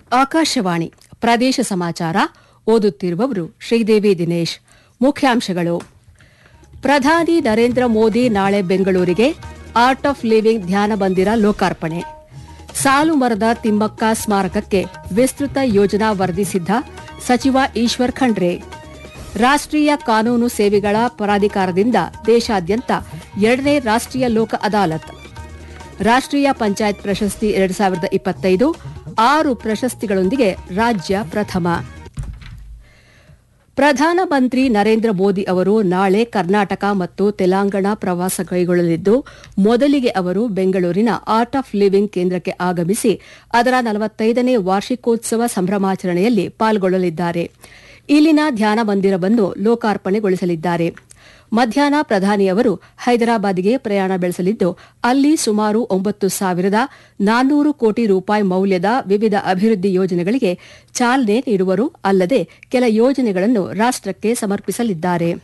ಆಕಾಶವಾಣಿ ಪ್ರದೇಶ ಸಮಾಚಾರ ಓದುತ್ತಿರುವವರು ಶ್ರೀದೇವಿ ದಿನೇಶ್ ಮುಖ್ಯಾಂಶಗಳು ಪ್ರಧಾನಿ ನರೇಂದ್ರ ಮೋದಿ ನಾಳೆ ಬೆಂಗಳೂರಿಗೆ ಆರ್ಟ್ ಆಫ್ ಲಿವಿಂಗ್ ಧ್ಯಾನ ಬಂದಿರ ಲೋಕಾರ್ಪಣೆ ಸಾಲು ಮರದ ತಿಮ್ಮಕ್ಕ ಸ್ಮಾರಕಕ್ಕೆ ವಿಸ್ತೃತ ಯೋಜನಾ ವರದಿ ಸಿದ್ಧ ಸಚಿವ ಈಶ್ವರ್ ಖಂಡ್ರೆ ರಾಷ್ಟ್ರೀಯ ಕಾನೂನು ಸೇವೆಗಳ ಪ್ರಾಧಿಕಾರದಿಂದ ದೇಶಾದ್ಯಂತ ಎರಡನೇ ರಾಷ್ಟ್ರೀಯ ಲೋಕ ಅದಾಲತ್ ರಾಷ್ಟ್ರೀಯ ಪಂಚಾಯತ್ ಪ್ರಶಸ್ತಿ ಎರಡು ಸಾವಿರದ ಇಪ್ಪತ್ತೈದು ಆರು ಪ್ರಶಸ್ತಿಗಳೊಂದಿಗೆ ರಾಜ್ಯ ಪ್ರಥಮ ಪ್ರಧಾನಮಂತ್ರಿ ನರೇಂದ್ರ ಮೋದಿ ಅವರು ನಾಳೆ ಕರ್ನಾಟಕ ಮತ್ತು ತೆಲಂಗಾಣ ಪ್ರವಾಸ ಕೈಗೊಳ್ಳಲಿದ್ದು ಮೊದಲಿಗೆ ಅವರು ಬೆಂಗಳೂರಿನ ಆರ್ಟ್ ಆಫ್ ಲಿವಿಂಗ್ ಕೇಂದ್ರಕ್ಕೆ ಆಗಮಿಸಿ ಅದರ ನಲವತ್ತೈದನೇ ವಾರ್ಷಿಕೋತ್ಸವ ಸಂಭ್ರಮಾಚರಣೆಯಲ್ಲಿ ಪಾಲ್ಗೊಳ್ಳಲಿದ್ದಾರೆ ಇಲ್ಲಿನ ಧ್ಯಾನ ಮಂದಿರವನ್ನು ಲೋಕಾರ್ಪಣೆಗೊಳಿಸಲಿದ್ದಾರೆ ಮಧ್ಯಾಹ್ನ ಪ್ರಧಾನಿಯವರು ಹೈದರಾಬಾದ್ಗೆ ಪ್ರಯಾಣ ಬೆಳೆಸಲಿದ್ದು ಅಲ್ಲಿ ಸುಮಾರು ಒಂಬತ್ತು ಸಾವಿರದ ನಾನ್ನೂರು ಕೋಟಿ ರೂಪಾಯಿ ಮೌಲ್ಯದ ವಿವಿಧ ಅಭಿವೃದ್ಧಿ ಯೋಜನೆಗಳಿಗೆ ಚಾಲನೆ ನೀಡುವರು ಅಲ್ಲದೆ ಕೆಲ ಯೋಜನೆಗಳನ್ನು ರಾಷ್ಟಕ್ಕೆ ಸಮರ್ಪಿಸಲಿದ್ದಾರೆ